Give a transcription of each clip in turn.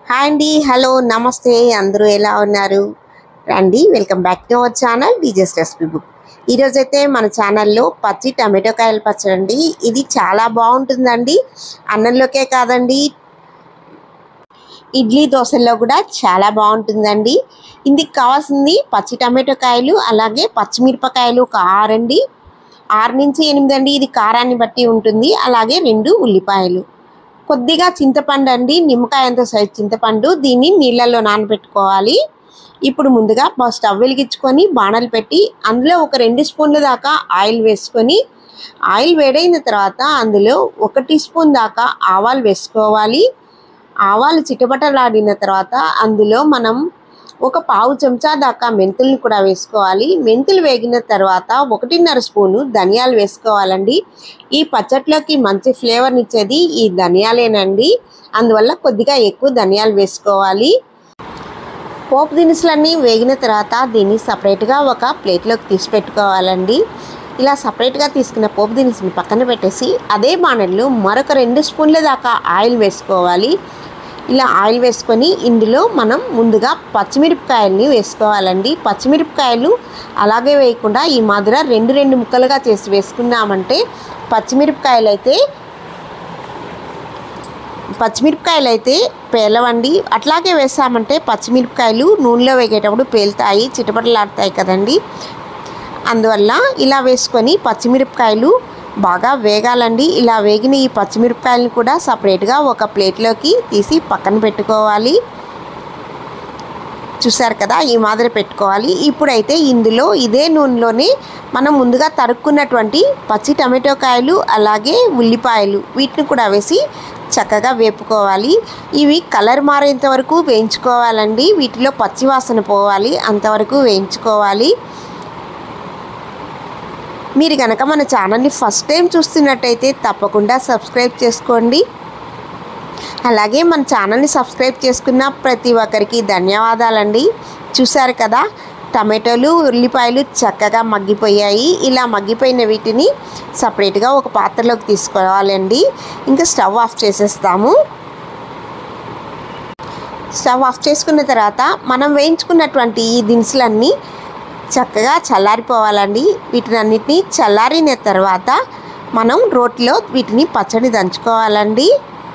hi అండి hello నమస్తే అందరూ ఎలా ఉన్నారు రండి welcome back to our channel DJ's recipe book ఈరోజైతే మన ఛానల్లో పచ్చి టమాటో కాయలు పచ్చడి అండి ఇది చాలా బాగుంటుందండి అన్నంలోకే కాదండి ఇడ్లీ దోశల్లో కూడా చాలా బాగుంటుందండి ఇందుకు కావాల్సింది పచ్చి టమాటో కాయలు అలాగే పచ్చిమిరపకాయలు ఒక ఆరండి ఆరు నుంచి ఎనిమిది అండి ఇది కారాన్ని బట్టి ఉంటుంది అలాగే రెండు ఉల్లిపాయలు కొద్దిగా చింతపండు అండి నిమ్మకాయ అంత సైజ్ చింతపండు దీన్ని నీళ్ళల్లో నానబెట్టుకోవాలి ఇప్పుడు ముందుగా బా- స్టవ్ వెలిగించుకొని బాణలు పెట్టి అందులో ఒక రెండు స్పూన్ల దాకా ఆయిల్ వేసుకొని ఆయిల్ వేడైన తర్వాత అందులో ఒక టీ స్పూన్ దాకా ఆవాలు వేసుకోవాలి ఆవాలు చిటపటలాడిన తర్వాత అందులో మనం ఒక పావు చెంచా దాకా మెంతుల్ని కూడా వేసుకోవాలి మెంతులు వేగిన తర్వాత ఒకటిన్నర స్పూను ధనియాలు వేసుకోవాలండి ఈ పచ్చట్లోకి మంచి ఫ్లేవర్ని ఇచ్చేది ఈ ధనియాలేనండి అందువల్ల కొద్దిగా ఎక్కువ ధనియాలు వేసుకోవాలి పోపు దినుసులన్నీ వేగిన తర్వాత దీన్ని సపరేట్గా ఒక ప్లేట్లోకి తీసి పెట్టుకోవాలండి ఇలా సపరేట్గా తీసుకున్న పోపు దినుసుని పక్కన పెట్టేసి అదే బాణల్లో మరొక రెండు స్పూన్ల దాకా ఆయిల్ వేసుకోవాలి ఇలా ఆయిల్ వేసుకొని ఇందులో మనం ముందుగా పచ్చిమిరపకాయల్ని వేసుకోవాలండి పచ్చిమిరపకాయలు అలాగే వేయకుండా ఈ మాదిర రెండు రెండు ముక్కలుగా చేసి వేసుకున్నామంటే పచ్చిమిరపకాయలు అయితే పచ్చిమిరపకాయలు అయితే పేలవండి అట్లాగే వేసామంటే పచ్చిమిరపకాయలు నూనెలో వేగేటప్పుడు పేలుతాయి చిటపటలాడతాయి కదండి అందువల్ల ఇలా వేసుకొని పచ్చిమిరపకాయలు బాగా వేగాలండి ఇలా వేగిన ఈ పచ్చిమిరపకాయలను కూడా సపరేట్గా ఒక ప్లేట్లోకి తీసి పక్కన పెట్టుకోవాలి చూసారు కదా ఈ మాదిరి పెట్టుకోవాలి ఇప్పుడైతే ఇందులో ఇదే నూనెలోనే మనం ముందుగా తరుక్కున్నటువంటి పచ్చి టమాటో కాయలు అలాగే ఉల్లిపాయలు వీటిని కూడా వేసి చక్కగా వేపుకోవాలి ఇవి కలర్ మారేంత వరకు వేయించుకోవాలండి వీటిలో పచ్చి వాసన పోవాలి అంతవరకు వేయించుకోవాలి మీరు కనుక మన ఛానల్ని ఫస్ట్ టైం చూస్తున్నట్టయితే తప్పకుండా సబ్స్క్రైబ్ చేసుకోండి అలాగే మన ఛానల్ని సబ్స్క్రైబ్ చేసుకున్న ప్రతి ఒక్కరికి ధన్యవాదాలండి చూసారు కదా టమాటోలు ఉల్లిపాయలు చక్కగా మగ్గిపోయాయి ఇలా మగ్గిపోయిన వీటిని సపరేట్గా ఒక పాత్రలోకి తీసుకోవాలండి ఇంకా స్టవ్ ఆఫ్ చేసేస్తాము స్టవ్ ఆఫ్ చేసుకున్న తర్వాత మనం వేయించుకున్నటువంటి ఈ దినుసులన్నీ చక్కగా చల్లారిపోవాలండి వీటిని అన్నిటినీ చల్లారిన తర్వాత మనం రోట్లో వీటిని పచ్చడి దంచుకోవాలండి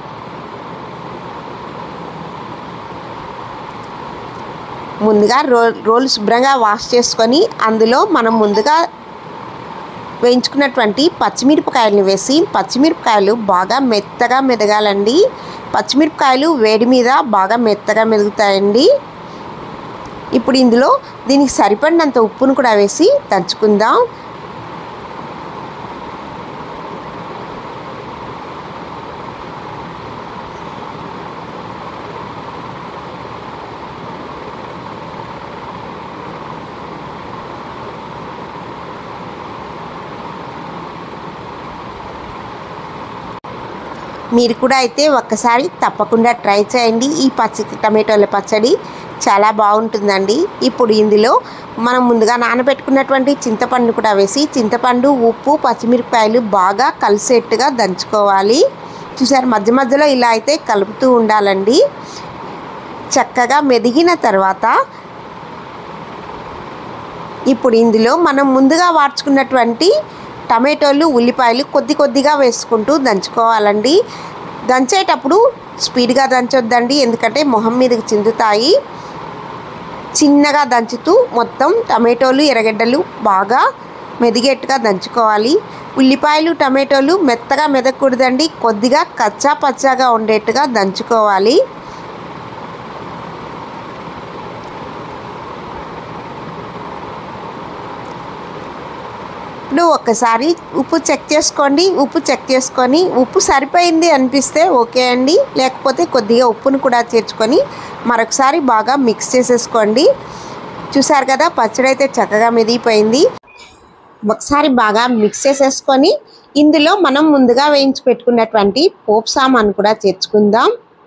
ముందుగా రో రోలు శుభ్రంగా వాష్ చేసుకొని అందులో మనం ముందుగా వేయించుకున్నటువంటి పచ్చిమిరపకాయలను వేసి పచ్చిమిరపకాయలు బాగా మెత్తగా మెదగాలండి పచ్చిమిరపకాయలు వేడి మీద బాగా మెత్తగా మెదుగుతాయండి ఇప్పుడు ఇందులో దీనికి సరిపడినంత ఉప్పును కూడా వేసి దంచుకుందాం మీరు కూడా అయితే ఒక్కసారి తప్పకుండా ట్రై చేయండి ఈ పచ్చి టమాటోల పచ్చడి చాలా బాగుంటుందండి ఇప్పుడు ఇందులో మనం ముందుగా నానబెట్టుకున్నటువంటి చింతపండు కూడా వేసి చింతపండు ఉప్పు పచ్చిమిరపకాయలు బాగా కలిసేట్టుగా దంచుకోవాలి చూసారు మధ్య మధ్యలో ఇలా అయితే కలుపుతూ ఉండాలండి చక్కగా మెదిగిన తర్వాత ఇప్పుడు ఇందులో మనం ముందుగా వాడ్చుకున్నటువంటి టమాటోలు ఉల్లిపాయలు కొద్ది కొద్దిగా వేసుకుంటూ దంచుకోవాలండి దంచేటప్పుడు స్పీడ్గా దంచొద్దండి ఎందుకంటే మొహం మీదకి చిందుతాయి చిన్నగా దంచుతూ మొత్తం టమాటోలు ఎర్రగడ్డలు బాగా మెదిగేట్టుగా దంచుకోవాలి ఉల్లిపాయలు టమాటోలు మెత్తగా మెదగకూడదండి కొద్దిగా కచ్చా పచ్చాగా ఉండేట్టుగా దంచుకోవాలి ఇప్పుడు ఒక్కసారి ఉప్పు చెక్ చేసుకోండి ఉప్పు చెక్ చేసుకొని ఉప్పు సరిపోయింది అనిపిస్తే ఓకే అండి లేకపోతే కొద్దిగా ఉప్పును కూడా చేర్చుకొని మరొకసారి బాగా మిక్స్ చేసేసుకోండి చూసారు కదా పచ్చడి అయితే చక్కగా మెదిగిపోయింది ఒకసారి బాగా మిక్స్ చేసేసుకొని ఇందులో మనం ముందుగా వేయించి పెట్టుకున్నటువంటి పోపు సామాన్ కూడా చేర్చుకుందాం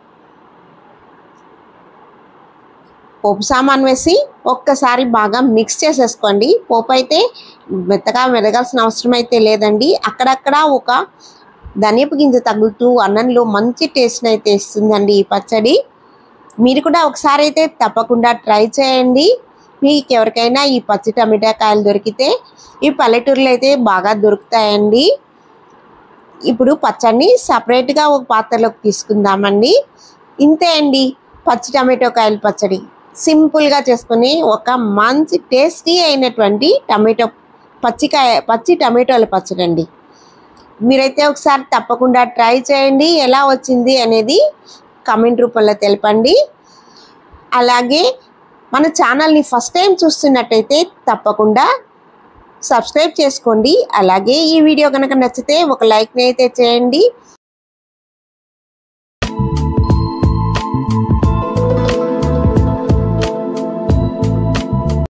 పోపు సామాన్ వేసి ఒక్కసారి బాగా మిక్స్ చేసేసుకోండి పోపు అయితే మెత్తగా మెదగాల్సిన అవసరం అయితే లేదండి అక్కడక్కడ ఒక ధనియపు గింజ తగులుతూ అన్నంలో మంచి టేస్ట్ని అయితే ఇస్తుందండి ఈ పచ్చడి మీరు కూడా ఒకసారి అయితే తప్పకుండా ట్రై చేయండి మీకు ఎవరికైనా ఈ పచ్చి టమాటా కాయలు దొరికితే ఈ పల్లెటూరులో అయితే బాగా దొరుకుతాయండి ఇప్పుడు పచ్చడిని సపరేట్గా ఒక పాత్రలోకి తీసుకుందామండి ఇంతే అండి పచ్చి టమాటో కాయల పచ్చడి సింపుల్గా చేసుకుని ఒక మంచి టేస్టీ అయినటువంటి టమాటో పచ్చికాయ పచ్చి టమాటోల పచ్చడి అండి మీరైతే ఒకసారి తప్పకుండా ట్రై చేయండి ఎలా వచ్చింది అనేది కమెంట్ రూపంలో తెలపండి అలాగే మన ఛానల్ని ఫస్ట్ టైం చూస్తున్నట్టయితే తప్పకుండా సబ్స్క్రైబ్ చేసుకోండి అలాగే ఈ వీడియో కనుక నచ్చితే ఒక లైక్ని అయితే చేయండి